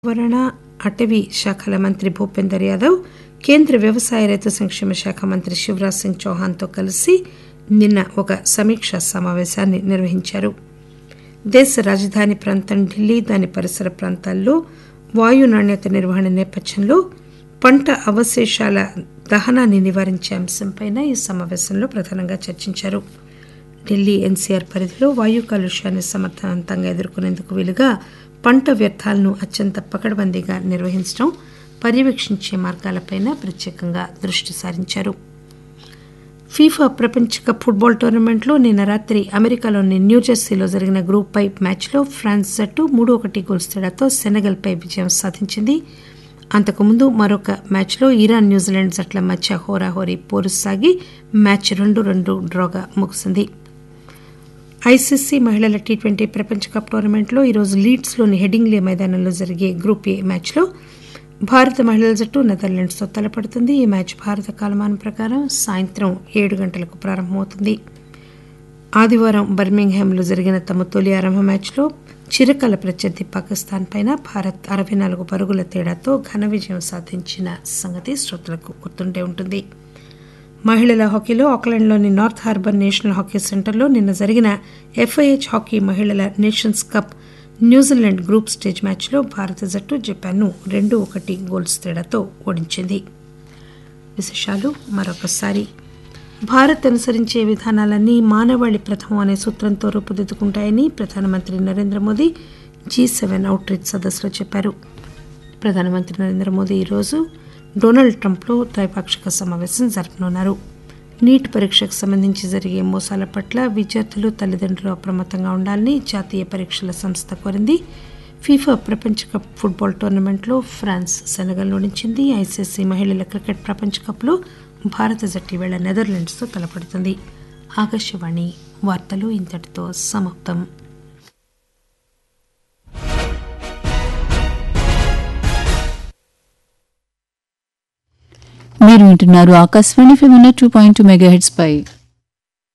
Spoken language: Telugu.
పర్యావరణ అటవీ శాఖల మంత్రి భూపేందర్ యాదవ్ కేంద్ర వ్యవసాయ రైతు సంక్షేమ శాఖ మంత్రి శివరాజ్ సింగ్ చౌహాన్తో కలిసి నిన్న ఒక సమీక్షా సమావేశాన్ని నిర్వహించారు దేశ రాజధాని ప్రాంతం ఢిల్లీ దాని పరిసర ప్రాంతాల్లో వాయు నాణ్యత నిర్వహణ నేపథ్యంలో పంట అవశేషాల దహనాన్ని నివారించే అంశంపై ఈ సమావేశంలో ప్రధానంగా చర్చించారు ఢిల్లీ ఎన్సీఆర్ పరిధిలో వాయు కాలుష్యాన్ని సమర్థవంతంగా ఎదుర్కొనేందుకు వీలుగా పంట వ్యర్థాలను అత్యంత పకడ్బందీగా నిర్వహించడం పర్యవేక్షించే మార్గాలపైన ప్రత్యేకంగా దృష్టి సారించారు ఫీఫా ప్రపంచ కప్ ఫుట్బాల్ టోర్నమెంట్లో నిన్న రాత్రి అమెరికాలోని న్యూజెర్సీలో జరిగిన గ్రూప్ పై మ్యాచ్లో ఫ్రాన్స్ జట్టు మూడు ఒకటి గోల్స్ తేడాతో సెనెగల్పై విజయం సాధించింది అంతకుముందు మరొక మ్యాచ్లో ఇరాన్ న్యూజిలాండ్ జట్ల మధ్య హోరాహోరీ పోరు సాగి మ్యాచ్ రెండు రెండు డ్రాగా ముగిసింది ఐసీసీ మహిళల టీ ట్వంటీ ప్రపంచ కప్ టోర్నమెంట్లో ఈరోజు లీడ్స్లోని హెడింగ్లీ మైదానంలో జరిగే గ్రూప్ ఏ మ్యాచ్లో భారత మహిళల జట్టు నెదర్లాండ్స్తో తలపడుతుంది ఈ మ్యాచ్ భారత కాలమానం ప్రకారం సాయంత్రం ఏడు గంటలకు ప్రారంభమవుతుంది ఆదివారం బర్మింగ్హామ్లో జరిగిన తమ తొలి ఆరంభ మ్యాచ్లో చిరకాల ప్రత్యర్థి పాకిస్తాన్ పైన భారత్ అరవై నాలుగు పరుగుల తేడాతో ఘన విజయం సాధించిన సంగతి శ్రోతలకు గుర్తుండే ఉంటుంది మహిళల హాకీలో ఆక్లాండ్లోని నార్త్ హార్బర్ నేషనల్ హాకీ సెంటర్లో నిన్న జరిగిన ఎఫ్ఐహెచ్ హాకీ మహిళల Nations Cup New Zealand group stage మ్యాచ్లో భారత జట్టు జపాన్ను రెండు ఒకటి గోల్స్ తేడాతో ఓడించింది విశేషాలు మరొకసారి భారత్ అనుసరించే విధానాలన్నీ మానవాళి ప్రథమం అనే సూత్రంతో రూపుదిద్దుకుంటాయని ప్రధానమంత్రి Narendra Modi G seven outreach సదస్సులో చెప్పారు ప్రధానమంత్రి నరేంద్ర మోదీ ఈరోజు డొనాల్డ్ ట్రంప్లో ద్వైపాక్షిక సమావేశం జరపనున్నారు నీట్ పరీక్షకు సంబంధించి జరిగే మోసాల పట్ల విద్యార్థులు తల్లిదండ్రులు అప్రమత్తంగా ఉండాలని జాతీయ పరీక్షల సంస్థ కోరింది ఫీఫా ప్రపంచ కప్ ఫుట్బాల్ టోర్నమెంట్లో ఫ్రాన్స్ సెనగల్ ఓడించింది ఐసీసీ మహిళల క్రికెట్ ప్రపంచ కప్లో భారత జట్టు వేళ నెదర్లాండ్స్తో తలపడుతుంది ఆకాశవాణి వార్తలు ఇంతటితో సమాప్తం మీరు వింటున్నారు ఆకాశవాణి ఫివన్ two point two megahertz పై